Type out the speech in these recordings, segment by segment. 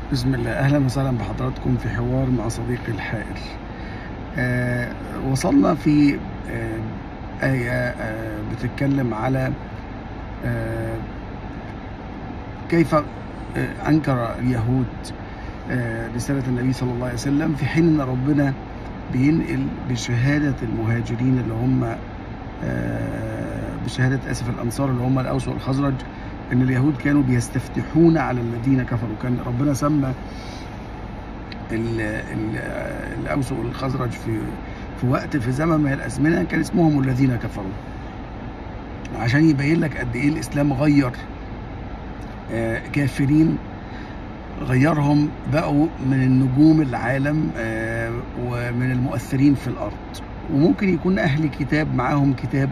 بسم الله اهلا وسهلا بحضراتكم في حوار مع صديقي الحائر آه وصلنا في آه آية آه بتتكلم على آه كيف آه أنكر اليهود آه رسالة النبي صلى الله عليه وسلم في حين أن ربنا بينقل بشهادة المهاجرين اللي هم آه بشهادة آسف الأنصار اللي هم الأوس والخزرج ان اليهود كانوا بيستفتحون على الذين كفروا كان ربنا سمى ال- ال- الاوس والخزرج في في وقت في زمن من الازمنه كان اسمهم الذين كفروا عشان يبين لك قد ايه الاسلام غير آه، كافرين غيرهم بقوا من النجوم العالم آه، ومن المؤثرين في الارض وممكن يكون اهل كتاب معاهم كتاب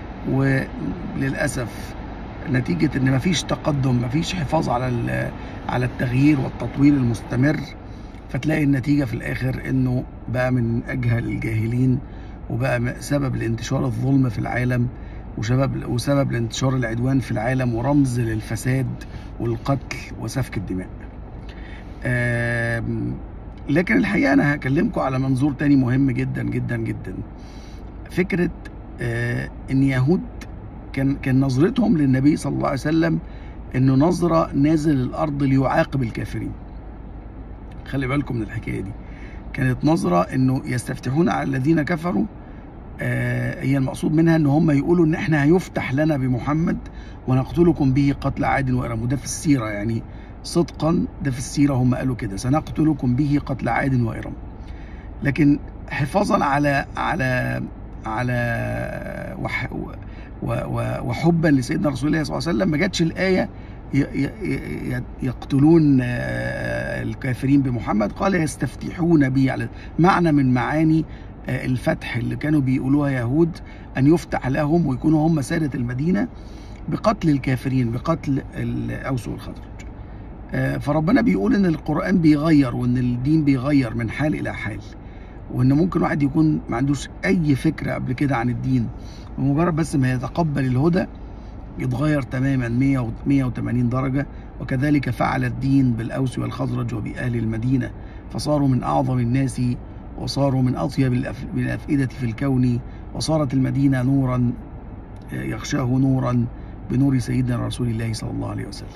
وللاسف نتيجة إن مفيش تقدم مفيش حفاظ على ال- على التغيير والتطوير المستمر فتلاقي النتيجة في الآخر إنه بقى من أجهل الجاهلين وبقى م- سبب لانتشار الظلم في العالم وسبب وسبب لانتشار العدوان في العالم ورمز للفساد والقتل وسفك الدماء. آم، لكن الحقيقة أنا هكلمكم على منظور تاني مهم جدا جدا جدا. فكرة آه، إن يهود كان كان نظرتهم للنبي صلى الله عليه وسلم انه نظره نازل الارض ليعاقب الكافرين خلي بالكم من الحكايه دي كانت نظره انه يستفتحون على الذين كفروا آه هي المقصود منها ان هم يقولوا ان احنا هيفتح لنا بمحمد ونقتلكم به قتل عاد وارم وده في السيره يعني صدقا ده في السيره هم قالوا كده سنقتلكم به قتل عاد وارم لكن حفاظا على على على وح و- و- وحبا لسيدنا رسول الله صلى الله عليه وسلم ما جاتش الايه ي- ي- ي- يقتلون آه، الكافرين بمحمد قال يستفتحون به على معنى من معاني آه، الفتح اللي كانوا بيقولوها يهود ان يفتح لهم ويكونوا هم ساده المدينه بقتل الكافرين بقتل الاوس والخزرج آه، فربنا بيقول ان القران بيغير وان الدين بيغير من حال الى حال وان ممكن واحد يكون ما عندوش اي فكره قبل كده عن الدين بمجرد بس ما يتقبل الهدى يتغير تماما 100 و 180 درجه وكذلك فعل الدين بالاوس والخزرج وباهل المدينه فصاروا من اعظم الناس وصاروا من اطيب الأف- من الافئده في الكون وصارت المدينه نورا آه، يغشاه نورا بنور سيدنا رسول الله صلى الله عليه وسلم.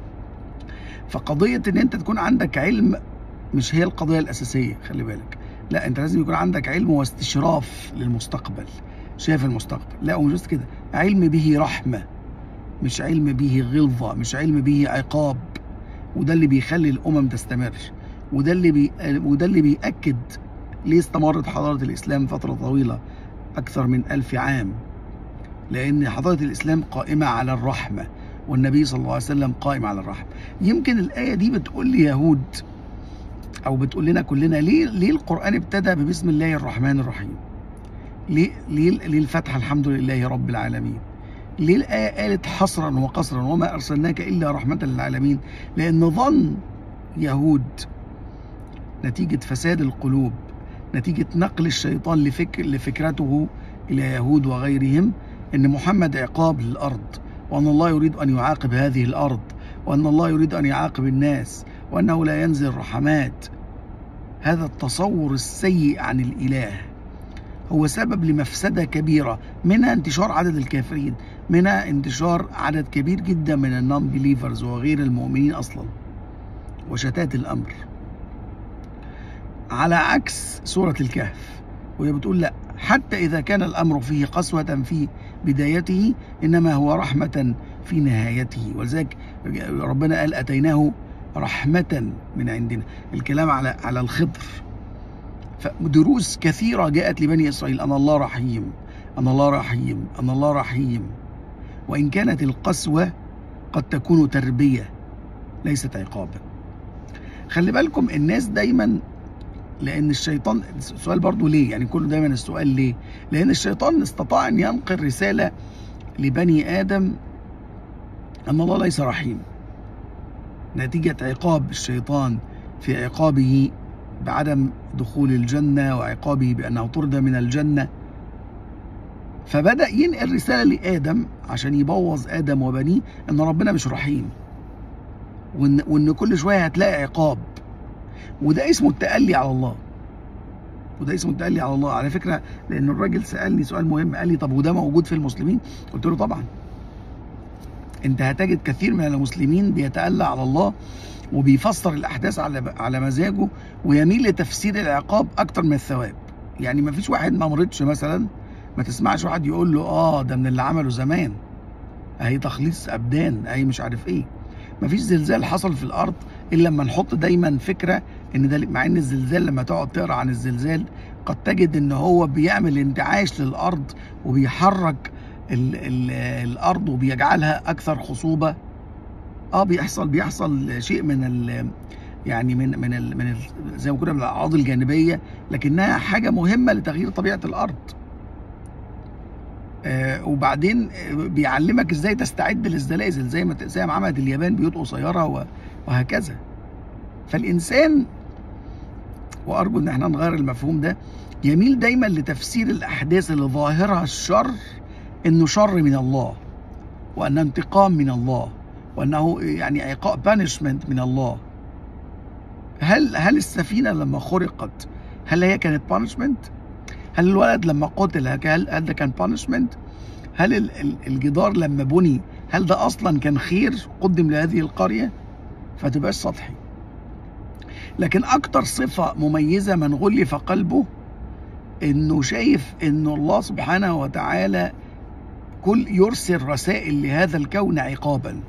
فقضيه ان انت تكون عندك علم مش هي القضيه الاساسيه خلي بالك لا انت لازم يكون عندك علم واستشراف للمستقبل شايف المستقبل لا ومش بس كده علم به رحمه مش علم به غلظه مش علم به عقاب وده اللي بيخلي الامم تستمر وده اللي بي... وده اللي بيأكد ليه استمرت حضاره الاسلام فتره طويله اكثر من ألف عام لان حضاره الاسلام قائمه على الرحمه والنبي صلى الله عليه وسلم قائم على الرحمه يمكن الايه دي بتقول لي يهود او بتقول لنا كلنا ليه ليه القران ابتدى ببسم الله الرحمن الرحيم ليه ليه ليه الفتحه الحمد لله رب العالمين ليه الايه قالت حصرا وقصرا وما ارسلناك الا رحمه للعالمين لان ظن يهود نتيجه فساد القلوب نتيجه نقل الشيطان لفكر لفكرته الى يهود وغيرهم ان محمد عقاب للارض وان الله يريد ان يعاقب هذه الارض وان الله يريد ان يعاقب الناس وانه لا ينزل رحمات هذا التصور السيء عن الاله هو سبب لمفسده كبيره منها انتشار عدد الكافرين منها انتشار عدد كبير جدا من النون بليفرز وغير المؤمنين اصلا وشتات الامر على عكس سوره الكهف وهي بتقول لا حتى اذا كان الامر فيه قسوه في بدايته انما هو رحمه في نهايته ولذلك ربنا قال اتيناه رحمه من عندنا الكلام على على الخضر فدروس كثيرة جاءت لبني إسرائيل أن الله رحيم أن الله رحيم أن الله رحيم وإن كانت القسوة قد تكون تربية ليست عقابا خلي بالكم الناس دايما لأن الشيطان السؤال برضو ليه يعني كله دايما السؤال ليه لأن الشيطان استطاع أن ينقل رسالة لبني آدم أن الله ليس رحيم نتيجة عقاب الشيطان في عقابه بعدم دخول الجنة وعقابه بأنه طرد من الجنة فبدأ ينقل رسالة لآدم عشان يبوظ آدم وبنيه إن ربنا مش رحيم وان وان كل شويه هتلاقي عقاب وده اسمه التألي على الله وده اسمه التألي على الله على فكره لان الراجل سالني سؤال مهم قال لي طب وده موجود في المسلمين قلت له طبعا انت هتجد كثير من المسلمين بيتألى على الله وبيفسر الاحداث على على مزاجه ويميل لتفسير العقاب اكتر من الثواب يعني ما فيش واحد ما مرضش مثلا ما تسمعش واحد يقول له اه ده من اللي عمله زمان اهي تخليص ابدان اهي مش عارف ايه ما فيش زلزال حصل في الارض الا لما نحط دايما فكره ان ده مع ان الزلزال لما تقعد تقرا عن الزلزال قد تجد ان هو بيعمل انتعاش للارض وبيحرك ال ال الارض وبيجعلها اكثر خصوبه اه بيحصل بيحصل شيء من ال يعني من من ال من ال زي ما كنا من الاعراض الجانبيه لكنها حاجه مهمه لتغيير طبيعه الارض آه وبعدين بيعلمك ازاي تستعد للزلازل زي ما زي ما عملت اليابان بيوت قصيره وهكذا فالانسان وارجو ان احنا نغير المفهوم ده يميل دايما لتفسير الاحداث اللي ظاهرها الشر انه شر من الله وانه انتقام من الله وانه يعني عقاب بانشمنت من الله هل هل السفينه لما خرقت هل هي كانت بانشمنت هل الولد لما قتل هل هل ده كان بانشمنت هل الجدار لما بني هل ده اصلا كان خير قدم لهذه القريه فتبقاش سطحي لكن اكتر صفه مميزه من غلف قلبه انه شايف انه الله سبحانه وتعالى كل يرسل رسائل لهذا الكون عقابا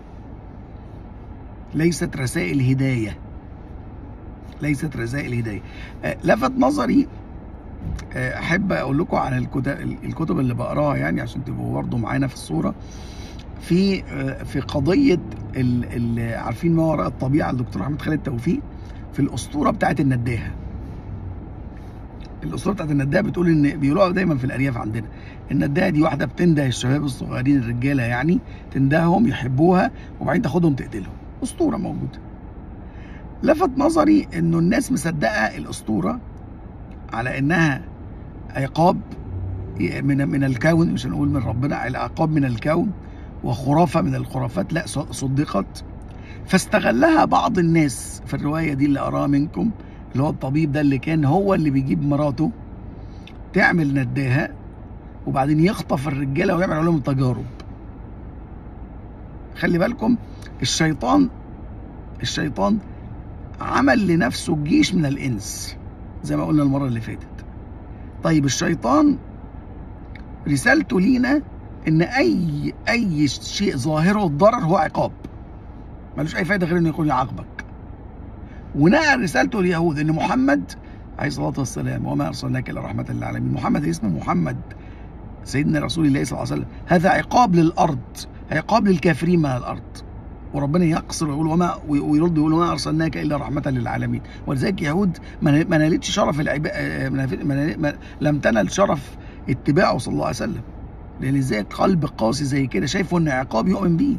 ليست رسائل هدايه ليست رسائل هدايه لفت نظري احب اقول لكم عن الكتب الكتب اللي بقراها يعني عشان تبقوا برضه معانا في الصوره في في قضيه ال عارفين ما وراء الطبيعه الدكتور احمد خالد توفيق في الاسطوره بتاعت النداهه الاسطوره بتاعت النداهه بتقول ان بيقولوها دايما في الارياف عندنا النداهه دي واحده بتنده الشباب الصغيرين الرجاله يعني تندههم يحبوها وبعدين تاخدهم تقتلهم اسطوره موجوده لفت نظري انه الناس مصدقه الاسطوره على انها عقاب من من الكون مش هنقول من ربنا العقاب من الكون وخرافه من الخرافات لا صدقت فاستغلها بعض الناس في الروايه دي اللي قراها منكم اللي هو الطبيب ده اللي كان هو اللي بيجيب مراته تعمل نداها وبعدين يخطف الرجاله ويعمل عليهم تجارب خلي بالكم الشيطان الشيطان عمل لنفسه جيش من الانس زي ما قلنا المره اللي فاتت طيب الشيطان رسالته لينا ان اي اي شيء ظاهره الضرر هو عقاب ملوش اي فايده غير انه يكون يعاقبك ونقل رسالته اليهود ان محمد عليه الصلاه والسلام وما ارسلناك الا رحمه للعالمين محمد اسمه محمد سيدنا رسول الله صلى الله عليه وسلم هذا عقاب للارض عقاب للكافرين من الارض وربنا يقصر ويقول وما ويرد يقول وما ارسلناك الا رحمه للعالمين ولذلك يهود ما نالتش شرف العباء لم تنل شرف اتباعه صلى الله عليه وسلم لان ازاي قلب قاسي زي كده شايفه ان عقاب يؤمن بيه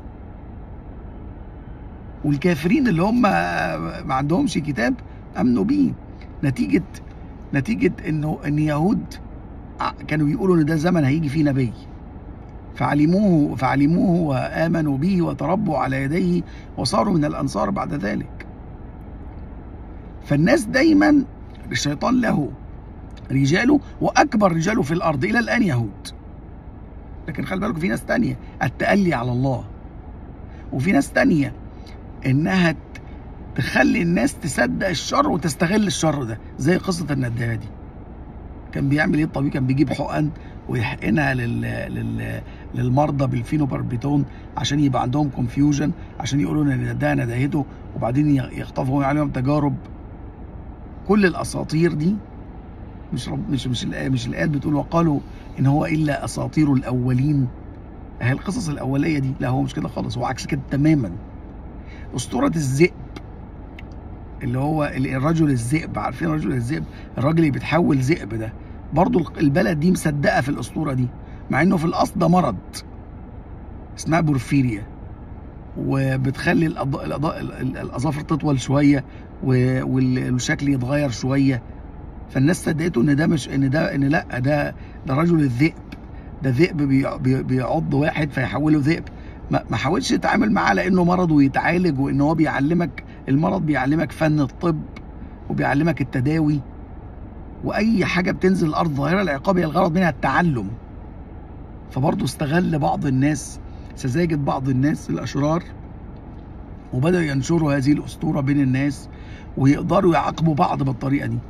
والكافرين اللي هم ما عندهمش كتاب امنوا بيه نتيجه نتيجه انه ان يهود كانوا بيقولوا ان ده زمن هيجي فيه نبي فعلموه فعلموه وامنوا به وتربوا على يديه وصاروا من الانصار بعد ذلك فالناس دايما الشيطان له رجاله واكبر رجاله في الارض الى الان يهود لكن خلي بالكم في ناس تانية التألي على الله وفي ناس تانية انها تخلي الناس تصدق الشر وتستغل الشر ده زي قصة النداهة دي كان بيعمل ايه الطبيب كان بيجيب حقن ويحقنها لل... لل... للمرضى بالفينوباربيتون عشان يبقى عندهم كونفيوجن عشان يقولوا ان ده نداهته وبعدين يخطفوا عليهم تجارب كل الاساطير دي مش رب مش مش الآية مش الآيات بتقول وقالوا إن هو إلا أساطير الأولين هي القصص الأولية دي لا هو مش كده خالص هو عكس كده تماما أسطورة الذئب اللي هو الرجل الذئب عارفين رجل الذئب الراجل اللي بيتحول ذئب ده برضو البلد دي مصدقة في الأسطورة دي مع إنه في الأصل ده مرض اسمها بورفيريا وبتخلي الأضاء الأضاء الأظافر تطول شوية والشكل يتغير شوية فالناس صدقته ان ده مش ان ده ان لا ده ده رجل الذئب ده ذئب بيعض واحد فيحوله ذئب ما ما حاولش تتعامل معاه لانه مرض ويتعالج وان هو بيعلمك المرض بيعلمك فن الطب وبيعلمك التداوي واي حاجه بتنزل الارض ظاهره العقاب هي الغرض منها التعلم فبرضه استغل بعض الناس سذاجة بعض الناس الاشرار وبدأوا ينشروا هذه الاسطوره بين الناس ويقدروا يعاقبوا بعض بالطريقه دي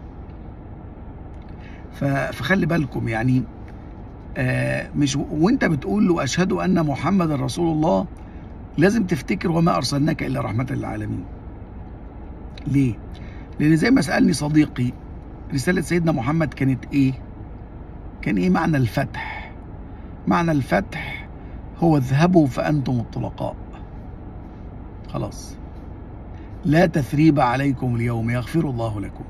ف- فخلي بالكم يعني آه مش وانت بتقول له اشهد ان محمد رسول الله لازم تفتكر وما ارسلناك الا رحمه للعالمين ليه لان زي ما سالني صديقي رساله سيدنا محمد كانت ايه كان ايه معنى الفتح معنى الفتح هو اذهبوا فانتم الطلقاء خلاص لا تثريب عليكم اليوم يغفر الله لكم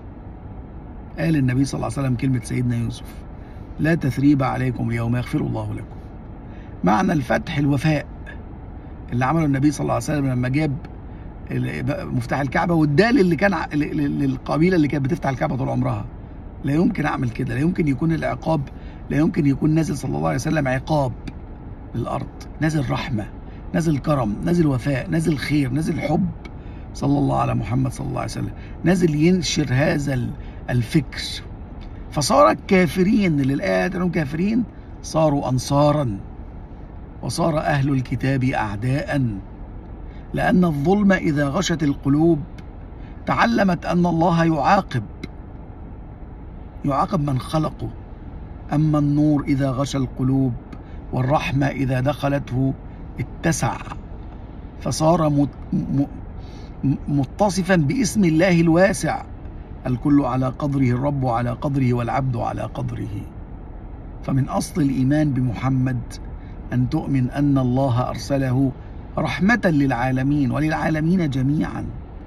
قال النبي صلى الله عليه وسلم كلمة سيدنا يوسف لا تثريب عليكم اليوم يغفر الله لكم معنى الفتح الوفاء اللي عمله النبي صلى الله عليه وسلم لما جاب ال- مفتاح الكعبة واداه اللي كان ع- ل- ل- للقبيلة اللي كانت بتفتح الكعبة طول عمرها لا يمكن اعمل كده لا يمكن يكون العقاب لا يمكن يكون نازل صلى الله عليه وسلم عقاب للارض نازل رحمة نازل كرم نازل وفاء نازل خير نازل حب صلى الله على محمد صلى الله عليه وسلم نازل ينشر هذا ال- الفكر فصار الكافرين اللي الآية أنهم كافرين صاروا أنصارا وصار أهل الكتاب أعداء لأن الظلم إذا غشت القلوب تعلمت أن الله يعاقب يعاقب من خلقه أما النور إذا غشى القلوب والرحمة إذا دخلته اتسع فصار مت- م- م- متصفا باسم الله الواسع الكل على قدره الرب على قدره والعبد على قدره فمن اصل الايمان بمحمد ان تؤمن ان الله ارسله رحمه للعالمين وللعالمين جميعا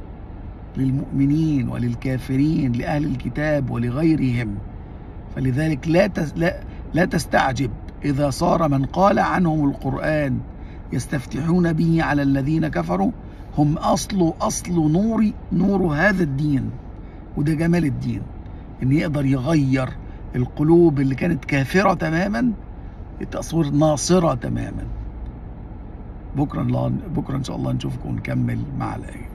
للمؤمنين وللكافرين لاهل الكتاب ولغيرهم فلذلك لا تس لا, لا تستعجب اذا صار من قال عنهم القران يستفتحون به على الذين كفروا هم اصل اصل نور نور هذا الدين وده جمال الدين ان يقدر يغير القلوب اللي كانت كافره تماما تصوير ناصره تماما بكره الله بكره ان شاء الله نشوفكم ونكمل مع الايه